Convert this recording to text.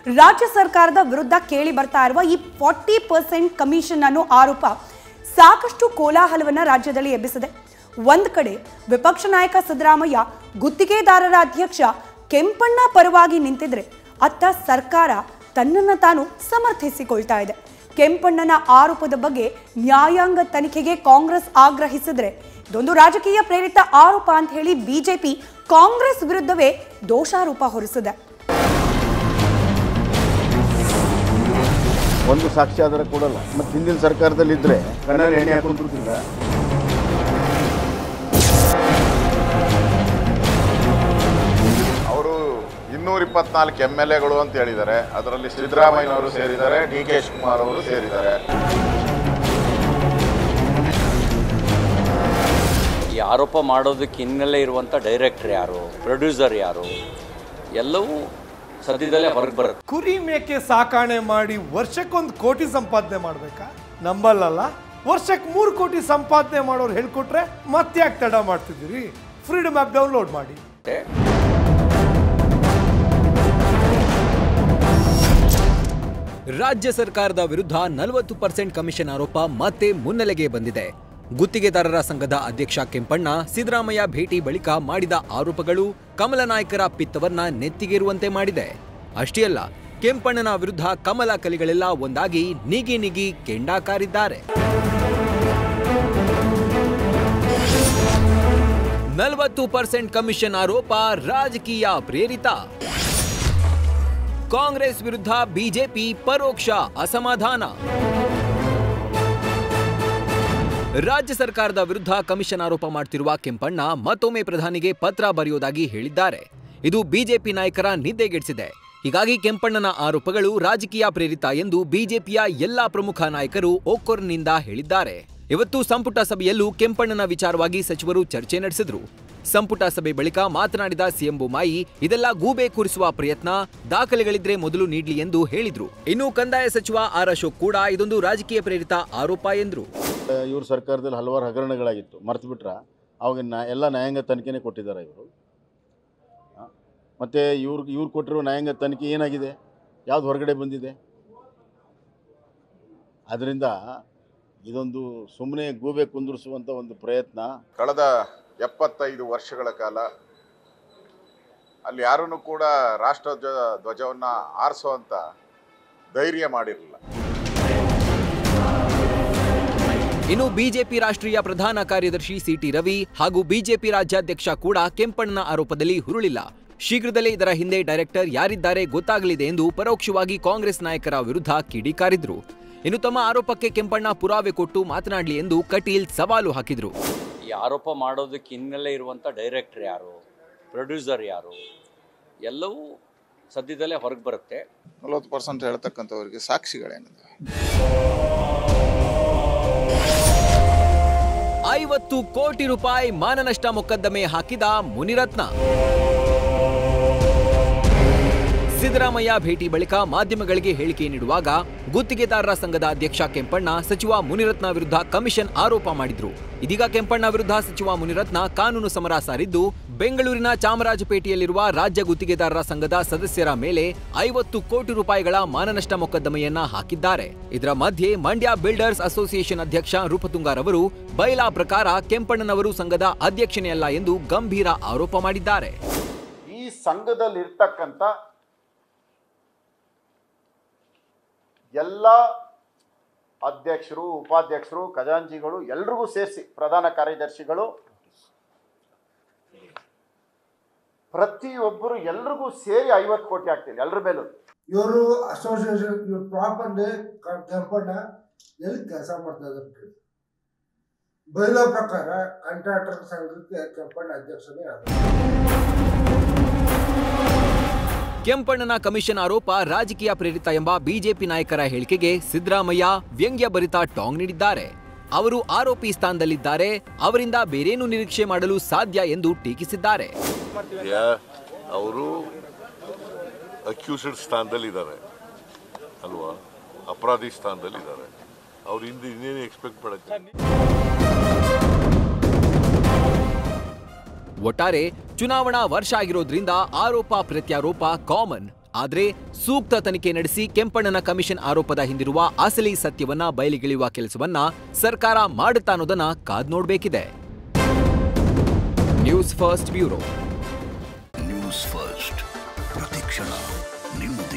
ರಾಜ್ಯ ಸರ್ಕಾರದ ವಿರುದ್ಧ ಕೇಳಿ ಬರ್ತಾ ಇರುವ ಈ ಫಾರ್ಟಿ ಪರ್ಸೆಂಟ್ ಕಮಿಷನ್ ಅನ್ನೋ ಆರೋಪ ಸಾಕಷ್ಟು ಕೋಲಾಹಲವನ್ನ ರಾಜ್ಯದಲ್ಲಿ ಎಬ್ಬಿಸಿದೆ ಒಂದ್ ಕಡೆ ವಿಪಕ್ಷ ನಾಯಕ ಸಿದ್ದರಾಮಯ್ಯ ಗುತ್ತಿಗೆದಾರರ ಅಧ್ಯಕ್ಷ ಕೆಂಪಣ್ಣ ಪರವಾಗಿ ನಿಂತಿದ್ರೆ ಅತ್ತ ಸರ್ಕಾರ ತನ್ನನ್ನ ತಾನು ಸಮರ್ಥಿಸಿಕೊಳ್ತಾ ಇದೆ ಕೆಂಪಣ್ಣನ ಆರೋಪದ ಬಗ್ಗೆ ನ್ಯಾಯಾಂಗ ತನಿಖೆಗೆ ಕಾಂಗ್ರೆಸ್ ಆಗ್ರಹಿಸಿದ್ರೆ ಇದೊಂದು ರಾಜಕೀಯ ಪ್ರೇರಿತ ಆರೋಪ ಅಂತ ಹೇಳಿ ಬಿಜೆಪಿ ಕಾಂಗ್ರೆಸ್ ವಿರುದ್ಧವೇ ದೋಷಾರೋಪ ಹೊರಿಸಿದೆ ಒಂದು ಸಾಕ್ಷಿ ಆಧಾರ ಕೊಡಲ್ಲ ಮತ್ತೆ ಹಿಂದಿನ ಸರ್ಕಾರದಲ್ಲಿ ಇದ್ರೆ ಕಣ್ಣಲ್ಲಿ ಎಣ್ಣೆ ಹಾಕೊಂಡ್ಬಿಡ್ತಿದ್ರ ಅವರು ಇನ್ನೂರ ಇಪ್ಪತ್ನಾಲ್ಕು ಎಮ್ ಎಲ್ ಎಗಳು ಅಂತ ಹೇಳಿದ್ದಾರೆ ಅದರಲ್ಲಿ ಸಿದ್ದರಾಮಯ್ಯನವರು ಸೇರಿದ್ದಾರೆ ಡಿ ಕೆ ಶಿವಕುಮಾರ್ ಅವರು ಸೇರಿದ್ದಾರೆ ಈ ಆರೋಪ ಮಾಡೋದಕ್ಕೆ ಹಿನ್ನೆಲೆ ಇರುವಂಥ ಡೈರೆಕ್ಟರ್ ಯಾರು ಪ್ರೊಡ್ಯೂಸರ್ ಯಾರು ಎಲ್ಲವೂ ಸದ್ಯದಲ್ಲೇ ಹೊರಗೆ ಬರುತ್ತೆ ಕುರಿ ಮೇಕೆ ಸಾಕಾಣೆ ಮಾಡಿ ವರ್ಷಕ್ಕೊಂದು ಕೋಟಿ ಸಂಪಾದನೆ ಮಾಡ್ಬೇಕಾ ನಂಬಲ್ಲಲ್ಲ ವರ್ಷಕ್ಕೆ ಮೂರು ಕೋಟಿ ಸಂಪಾದನೆ ಮಾಡೋರು ಹೇಳ್ಕೊಟ್ರೆ ಮತ್ತೆ ಯಾಕೆ ತಡ ಮಾಡ್ತಿದ್ದೀರಿ ಫ್ರೀಡಮ್ ಆ್ಯಪ್ ಡೌನ್ಲೋಡ್ ಮಾಡಿ ರಾಜ್ಯ ಸರ್ಕಾರದ ವಿರುದ್ಧ ನಲವತ್ತು ಪರ್ಸೆಂಟ್ ಕಮಿಷನ್ ಆರೋಪ ಮತ್ತೆ ಮುನ್ನೆಲೆಗೆ ಬಂದಿದೆ ಗುತ್ತಿಗೆದಾರರ ಸಂಘದ ಅಧ್ಯಕ್ಷ ಕೆಂಪಣ್ಣ ಸಿದ್ದರಾಮಯ್ಯ ಭೇಟಿ ಬಳಿಕ ಮಾಡಿದ ಆರೋಪಗಳು ಕಮಲ ನಾಯಕರ ಪಿತ್ತವನ್ನ ನೆತ್ತಿಗೇರುವಂತೆ ಮಾಡಿದೆ ಅಷ್ಟೇ ಅಲ್ಲ ಕೆಂಪಣ್ಣನ ವಿರುದ್ಧ ಕಮಲ ಕಲಿಗಳೆಲ್ಲ ಒಂದಾಗಿ ನಿಗಿ ನಿಗಿ ಕೆಂಡ ಕಾರಿದ್ದಾರೆ ನಲವತ್ತು ಪರ್ಸೆಂಟ್ ಕಮಿಷನ್ ಆರೋಪ ರಾಜಕೀಯ ಪ್ರೇರಿತ ಕಾಂಗ್ರೆಸ್ ವಿರುದ್ಧ ಬಿಜೆಪಿ ಪರೋಕ್ಷ ಅಸಮಾಧಾನ ರಾಜ್ಯ ಸರ್ಕಾರದ ವಿರುದ್ಧ ಕಮಿಷನ್ ಆರೋಪ ಮಾಡ್ತಿರುವ ಕೆಂಪಣ್ಣ ಮತ್ತೊಮ್ಮೆ ಪ್ರಧಾನಿಗೆ ಪತ್ರ ಬರೆಯುವುದಾಗಿ ಹೇಳಿದ್ದಾರೆ ಇದು ಬಿಜೆಪಿ ನಾಯಕರ ನಿದ್ದೆಗೆಡಿಸಿದೆ ಹೀಗಾಗಿ ಕೆಂಪಣ್ಣನ ಆರೋಪಗಳು ರಾಜಕೀಯ ಪ್ರೇರಿತ ಎಂದು ಬಿಜೆಪಿಯ ಎಲ್ಲಾ ಪ್ರಮುಖ ನಾಯಕರು ಒಕ್ಕೊರನಿಂದ ಹೇಳಿದ್ದಾರೆ ಇವತ್ತು ಸಂಪುಟ ಸಭೆಯಲ್ಲೂ ಕೆಂಪಣ್ಣನ ವಿಚಾರವಾಗಿ ಸಚಿವರು ಚರ್ಚೆ ನಡೆಸಿದ್ರು ಸಂಪುಟ ಸಭೆ ಬಳಿಕ ಮಾತನಾಡಿದ ಸಿಎಂ ಬೊಮ್ಮಾಯಿ ಇದೆಲ್ಲ ಗೂಬೆ ಕೂರಿಸುವ ಪ್ರಯತ್ನ ದಾಖಲೆಗಳಿದ್ರೆ ಮೊದಲು ನೀಡ್ಲಿ ಎಂದು ಹೇಳಿದ್ರು ಇನ್ನು ಕಂದಾಯ ಸಚಿವ ಆರ್ ಅಶೋಕ್ ಕೂಡ ಇದೊಂದು ರಾಜಕೀಯ ಪ್ರೇರಿತ ಆರೋಪ ಎಂದ್ರು ಇವ್ರ ಸರ್ಕಾರದಲ್ಲಿ ಹಲವಾರು ಹಗರಣಗಳಾಗಿತ್ತು ಮರ್ತು ಬಿಟ್ರ ಅವಾಗ ನಾ ಎಲ್ಲ ನ್ಯಾಯಾಂಗ ತನಿಖೆನೇ ಕೊಟ್ಟಿದ್ದಾರೆ ಇವರು ಮತ್ತು ಇವ್ರು ಇವ್ರು ಕೊಟ್ಟಿರೋ ನ್ಯಾಯಾಂಗ ತನಿಖೆ ಏನಾಗಿದೆ ಯಾವ್ದು ಹೊರಗಡೆ ಬಂದಿದೆ ಅದರಿಂದ ಇದೊಂದು ಸುಮ್ಮನೆ ಗೂಬೆ ಕುಂದಿರಿಸುವಂಥ ಒಂದು ಪ್ರಯತ್ನ ಕಳೆದ ಎಪ್ಪತ್ತೈದು ವರ್ಷಗಳ ಕಾಲ ಅಲ್ಲಿ ಯಾರನ್ನು ಕೂಡ ರಾಷ್ಟ್ರ ಧ್ವಜ ಧ್ವಜವನ್ನು ಆರಿಸುವಂಥ ಧೈರ್ಯ ಮಾಡಿರಲಿಲ್ಲ ಇನ್ನು ಬಿಜೆಪಿ ರಾಷ್ಟ್ರೀಯ ಪ್ರಧಾನ ಕಾರ್ಯದರ್ಶಿ ಸಿಟಿ ರವಿ ಹಾಗೂ ಬಿಜೆಪಿ ರಾಜ್ಯಾಧ್ಯಕ್ಷ ಕೂಡ ಕೆಂಪಣ್ಣನ ಆರೋಪದಲ್ಲಿ ಹುರುಳಿಲ್ಲ ಶೀಘ್ರದಲ್ಲೇ ಇದರ ಹಿಂದೆ ಡೈರೆಕ್ಟರ್ ಯಾರಿದ್ದಾರೆ ಗೊತ್ತಾಗಲಿದೆ ಎಂದು ಪರೋಕ್ಷವಾಗಿ ಕಾಂಗ್ರೆಸ್ ನಾಯಕರ ವಿರುದ್ಧ ಕಿಡಿಕಾರಿದ್ರು ಇನ್ನು ತಮ್ಮ ಆರೋಪಕ್ಕೆ ಕೆಂಪಣ್ಣ ಪುರಾವೆ ಕೊಟ್ಟು ಮಾತನಾಡಲಿ ಎಂದು ಕಟೀಲ್ ಸವಾಲು ಹಾಕಿದ್ರು ಈ ಆರೋಪ ಮಾಡೋದಕ್ಕೆ ಹಿನ್ನೆಲೆ ಇರುವಂಥ ಡೈರೆಕ್ಟರ್ ಯಾರು ಪ್ರೊಡ್ಯೂಸರ್ ಯಾರು ಎಲ್ಲವೂ ಸದ್ಯದಲ್ಲೇ ಹೊರಗೆ ಬರುತ್ತೆ ನಲವತ್ತು ಪರ್ಸೆಂಟ್ ಹೇಳ್ತಕ್ಕಂಥವ್ರಿಗೆ ಸಾಕ್ಷಿಗಳೇನಿದೆ ಐವತ್ತು ಕೋಟಿ ರೂಪಾಯಿ ಮಾನನಷ್ಟ ಮೊಕದ್ದಮೆ ಹಾಕಿದ ಮುನಿರತ್ನ ಸಿದ್ದರಾಮಯ್ಯ ಭೇಟಿ ಬಳಿಕ ಮಾಧ್ಯಮಗಳಿಗೆ ಹೇಳಿಕೆ ನೀಡುವಾಗ ಗುತ್ತಿಗೆದಾರರ ಸಂಘದ ಅಧ್ಯಕ್ಷ ಕೆಂಪಣ್ಣ ಸಚಿವ ಮುನಿರತ್ನ ವಿರುದ್ಧ ಕಮಿಷನ್ ಆರೋಪ ಮಾಡಿದ್ರು ಇದೀಗ ಕೆಂಪಣ್ಣ ವಿರುದ್ಧ ಸಚಿವ ಮುನಿರತ್ನ ಕಾನೂನು ಸಮರ ಸಾರಿದ್ದು ಬೆಂಗಳೂರಿನ ಚಾಮರಾಜಪೇಟೆಯಲ್ಲಿರುವ ರಾಜ್ಯ ಗುತ್ತಿಗೆದಾರರ ಸಂಘದ ಸದಸ್ಯರ ಮೇಲೆ ಐವತ್ತು ಕೋಟಿ ರೂಪಾಯಿಗಳ ಮಾನನಷ್ಟ ಮೊಕದ್ದಮೆಯನ್ನ ಹಾಕಿದ್ದಾರೆ ಇದರ ಮಧ್ಯೆ ಮಂಡ್ಯ ಬಿಲ್ಡರ್ಸ್ ಅಸೋಸಿಯೇಷನ್ ಅಧ್ಯಕ್ಷ ರೂಪತುಂಗಾರವರು ಬೈಲಾ ಪ್ರಕಾರ ಕೆಂಪಣ್ಣನವರು ಸಂಘದ ಅಧ್ಯಕ್ಷನೇ ಅಲ್ಲ ಎಂದು ಗಂಭೀರ ಆರೋಪ ಮಾಡಿದ್ದಾರೆ ಈ ಸಂಘದಲ್ಲಿ ಇರ್ತಕ್ಕಂಥ ಎಲ್ಲ ಅಧ್ಯಕ್ಷರು ಉಪಾಧ್ಯಕ್ಷರು ಖಜಾಂಚಿಗಳು ಎಲ್ರಿಗೂ ಸೇರಿಸಿ ಪ್ರಧಾನ ಕಾರ್ಯದರ್ಶಿಗಳು ಪ್ರತಿಯೊಬ್ಬರು ಎಲ್ರಿಗೂ ಸೇರಿ ಐವತ್ತು ಕೋಟಿ ಆಗ್ತಿದೆ ಎಲ್ಲರ ಮೇಲೂ ಇವರು ಅಸೋಸಿಯೇಷನ್ ಇವ್ರು ಪ್ರಾಪರ್ಲಿ ಕೆಂಪಣ್ಣ ಎಲ್ಲಿ ಕೆಲಸ ಮಾಡ್ತಾ ಇದ್ದಾರೆ ಬೈಲೋ ಪ್ರಕಾರ ಕಾಂಟ್ರಾಕ್ಟರ್ ಸಂಘಕ್ಕೆ ಕೆಂಪಣ್ಣ ಅಧ್ಯಕ್ಷನೇ ಆದ ಕೆಂಪಣ್ಣನ ಕಮಿಷನ್ ಆರೋಪ ರಾಜಕೀಯ ಪ್ರೇರಿತ ಎಂಬ ಬಿಜೆಪಿ ನಾಯಕರ ಹೇಳಿಕೆಗೆ ಸಿದ್ದರಾಮಯ್ಯ ವ್ಯಂಗ್ಯ ಭರಿತ ಟಾಂಗ್ ನೀಡಿದ್ದಾರೆ ಅವರು ಆರೋಪಿ ಸ್ಥಾನದಲ್ಲಿದ್ದಾರೆ ಅವರಿಂದ ಬೇರೇನು ನಿರೀಕ್ಷೆ ಮಾಡಲು ಸಾಧ್ಯ ಎಂದು ಟೀಕಿಸಿದ್ದಾರೆ ಅವರು ಅಕ್ಯೂಸ್ಡ್ ಸ್ಥಾನದಲ್ಲಿದ್ದಾರೆ ಅಲ್ವಾ ಅಪರಾಧಿ ಸ್ಥಾನದಲ್ಲಿದ್ದಾರೆ ಅವ್ರು ಹಿಂದೆ ಇನ್ನೇನು ಎಕ್ಸ್ಪೆಕ್ಟ್ ಮಾಡಕ್ಕೆ ಒಟ್ಟಾರೆ ಚುನಾವಣಾ ವರ್ಷ ಆಗಿರೋದ್ರಿಂದ ಆರೋಪ ಪ್ರತ್ಯಾರೋಪ ಕಾಮನ್ ಆದ್ರೆ ಸೂಕ್ತ ತನಿಖೆ ನಡೆಸಿ ಕೆಂಪಣ್ಣನ ಕಮಿಷನ್ ಆರೋಪದ ಹಿಂದಿರುವ ಅಸಲಿ ಸತ್ಯವನ್ನ ಬಯಲಿಗೆಳೆಯುವ ಕೆಲಸವನ್ನ ಸರ್ಕಾರ ಮಾಡುತ್ತಾ ಅನ್ನೋದನ್ನ ಕಾದ್ ನೋಡ್ಬೇಕಿದೆ news first bureau news first ಪ್ರತಿಕ್ಷಣ ನಿಮ್ಮದೇ